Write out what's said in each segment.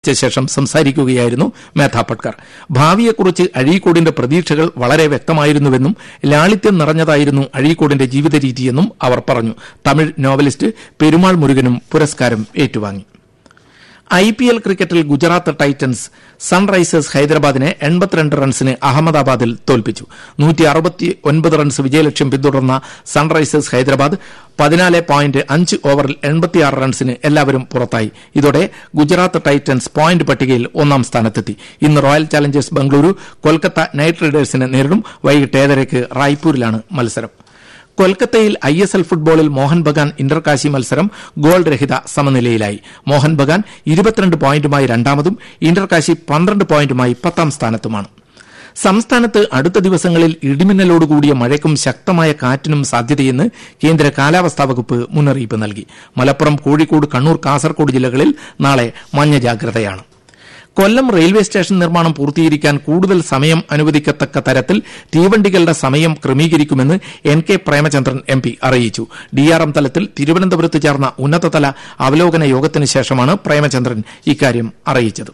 ശേഷം സംസാരിക്കുകയായിരുന്നു മേധാ പട്കർ ഭാവിയെക്കുറിച്ച് അഴീക്കോടിന്റെ പ്രതീക്ഷകൾ വളരെ വ്യക്തമായിരുന്നുവെന്നും ലാളിത്യം നിറഞ്ഞതായിരുന്നു അഴീക്കോടിന്റെ ജീവിത രീതിയെന്നും അവർ പറഞ്ഞു തമിഴ് നോവലിസ്റ്റ് പെരുമാൾ മുരുകനും പുരസ്കാരം ഏറ്റുവാങ്ങി ഐ പി എൽ ക്രിക്കറ്റിൽ ഗുജറാത്ത് ടൈറ്റൻസ് സൺറൈസേഴ്സ് ഹൈദരാബാദിനെ എൺപത്തിരണ്ട് റൺസിന് അഹമ്മദാബാദിൽ തോൽപ്പിച്ചു നൂറ്റി അറുപത്തി ഒൻപത് റൺസ് വിജയലക്ഷ്യം പിന്തുടർന്ന സൺറൈസേഴ്സ് ഹൈദരാബാദ് പതിനാല് പോയിന്റ് അഞ്ച് ഓവറിൽ എൺപത്തിയാറ് റൺസിന് എല്ലാവരും പുറത്തായി ഇതോടെ ഗുജറാത്ത് ടൈറ്റൻസ് പോയിന്റ് പട്ടികയിൽ ഒന്നാം സ്ഥാനത്തെത്തി ഇന്ന് royal challengers Bengaluru Kolkata knight റൈഡേഴ്സിനെ നേരിടും വൈകിട്ട് ഏഴരയ്ക്ക് റായ്പൂരിലാണ് മത്സരം കൊൽക്കത്തയിൽ ഐ എസ് എൽ ഫുട്ബോളിൽ മോഹൻ ബഗാൻ ഇന്റർകാശി മത്സരം ഗോൾ രഹിത സമനിലയിലായി മോഹൻ ബഗാൻ ഇരുപത്തിരണ്ട് പോയിന്റുമായി രണ്ടാമതും ഇന്റർകാശി പന്ത്രണ്ട് പോയിന്റുമായി പത്താം സ്ഥാനത്തുമാണ് സംസ്ഥാനത്ത് അടുത്ത ദിവസങ്ങളിൽ ഇടിമിന്നലോടുകൂടിയ മഴയ്ക്കും ശക്തമായ കാറ്റിനും സാധ്യതയെന്ന് കേന്ദ്ര കാലാവസ്ഥാ വകുപ്പ് മുന്നറിയിപ്പ് നൽകി മലപ്പുറം കോഴിക്കോട് കണ്ണൂർ കാസർകോട് ജില്ലകളിൽ നാളെ മഞ്ഞ ജാഗ്രതയാണ് കൊല്ലം റെയിൽവേ സ്റ്റേഷൻ നിർമ്മാണം പൂർത്തീകരിക്കാൻ കൂടുതൽ സമയം അനുവദിക്കത്തക്ക തരത്തിൽ തീവണ്ടികളുടെ സമയം ക്രമീകരിക്കുമെന്ന് N K Premachandran M P അറിയിച്ചു ഡിആർഎം തലത്തിൽ തിരുവനന്തപുരത്ത് ചേർന്ന ഉന്നതതല അവലോകന യോഗത്തിന് ശേഷമാണ് പ്രേമചന്ദ്രൻ ഇക്കാര്യം അറിയിച്ചത്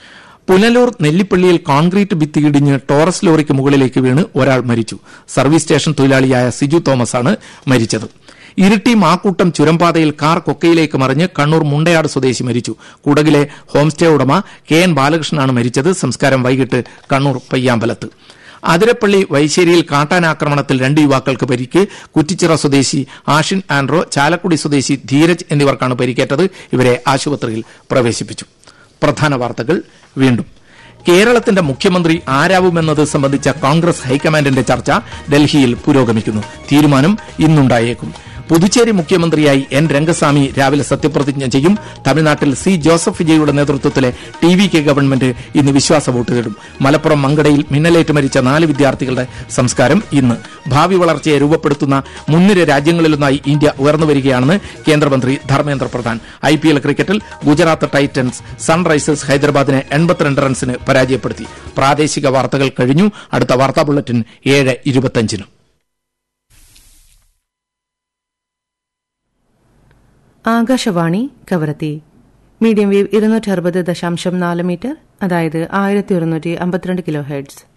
പുനലൂർ നെല്ലിപ്പള്ളിയിൽ കോൺക്രീറ്റ് ഭിത്തി ഇടിഞ്ഞ് ടോറസ് ലോറിക്ക് മുകളിലേക്ക് വീണ് ഒരാൾ മരിച്ചു സർവീസ് സ്റ്റേഷൻ തൊഴിലാളിയായ സിജു തോമസാണ് മരിച്ചത് ഇരിട്ടി മാക്കൂട്ടം ചുരംപാതയിൽ കാർ കൊക്കയിലേക്ക് മറിഞ്ഞ് കണ്ണൂർ മുണ്ടയാട് സ്വദേശി മരിച്ചു കുടകിലെ ഹോംസ്റ്റേ ഉടമ കെ എൻ ബാലകൃഷ്ണനാണ് മരിച്ചത് സംസ്കാരം വൈകിട്ട് കണ്ണൂർ പയ്യാമ്പലത്ത് അതിരപ്പള്ളി വൈശ്ശേരിയിൽ കാട്ടാനാക്രമണത്തിൽ രണ്ട് യുവാക്കൾക്ക് പരിക്ക് കുറ്റിച്ചിറ സ്വദേശി ആഷിൻ ആൻഡ്രോ ചാലക്കുടി സ്വദേശി ധീരജ് എന്നിവർക്കാണ് പരിക്കേറ്റത് ഇവരെ ആശുപത്രിയിൽ പ്രവേശിപ്പിച്ചു പ്രധാന വാർത്തകൾ വീണ്ടും കേരളത്തിന്റെ മുഖ്യമന്ത്രി ആരാവുമെന്നത് സംബന്ധിച്ച കോൺഗ്രസ് ഹൈക്കമാൻഡിന്റെ ചർച്ച ഡൽഹിയിൽ പുരോഗമിക്കുന്നു തീരുമാനം ഇന്നുണ്ടായേക്കും പുതുച്ചേരി മുഖ്യമന്ത്രിയായി എൻ രംഗസ്വാമി രാവിലെ സത്യപ്രതിജ്ഞ ചെയ്യും തമിഴ്നാട്ടിൽ സി ജോസഫ് വിജയുടെ നേതൃത്വത്തിലെ ടി വി കെ ഗവൺമെന്റ് ഇന്ന് വിശ്വാസ വോട്ട് തേടും മലപ്പുറം മങ്കടയിൽ മിന്നലേറ്റ് മരിച്ച നാല് വിദ്യാർത്ഥികളുടെ സംസ്കാരം ഇന്ന് ഭാവി വളർച്ചയെ രൂപപ്പെടുത്തുന്ന മുൻനിര രാജ്യങ്ങളിലൊന്നായി ഇന്ത്യ ഉയർന്നുവരികയാണെന്ന് കേന്ദ്രമന്ത്രി Dharmendra Pradhan I P L ക്രിക്കറ്റിൽ ഗുജറാത്ത് ടൈറ്റൻസ് സൺറൈസേഴ്സ് ഹൈദരാബാദിനെ എൺപത്തിരണ്ട് റൺസിന് പരാജയപ്പെടുത്തി പ്രാദേശിക വാർത്തകൾ കഴിഞ്ഞു അടുത്ത വാർത്താ ബുള്ളറ്റിൻ ഏഴ് ഇരുപത്തിയഞ്ചിനും ആകാശവാണി കവരത്തി മീഡിയം വേവ് ഇരുന്നൂറ്റി അറുപത് ദശാംശം നാല് മീറ്റർ അതായത് ആയിരത്തി ഒരുന്നൂറ്റി അമ്പത്തിരണ്ട് കിലോ ഹെഡ്സ്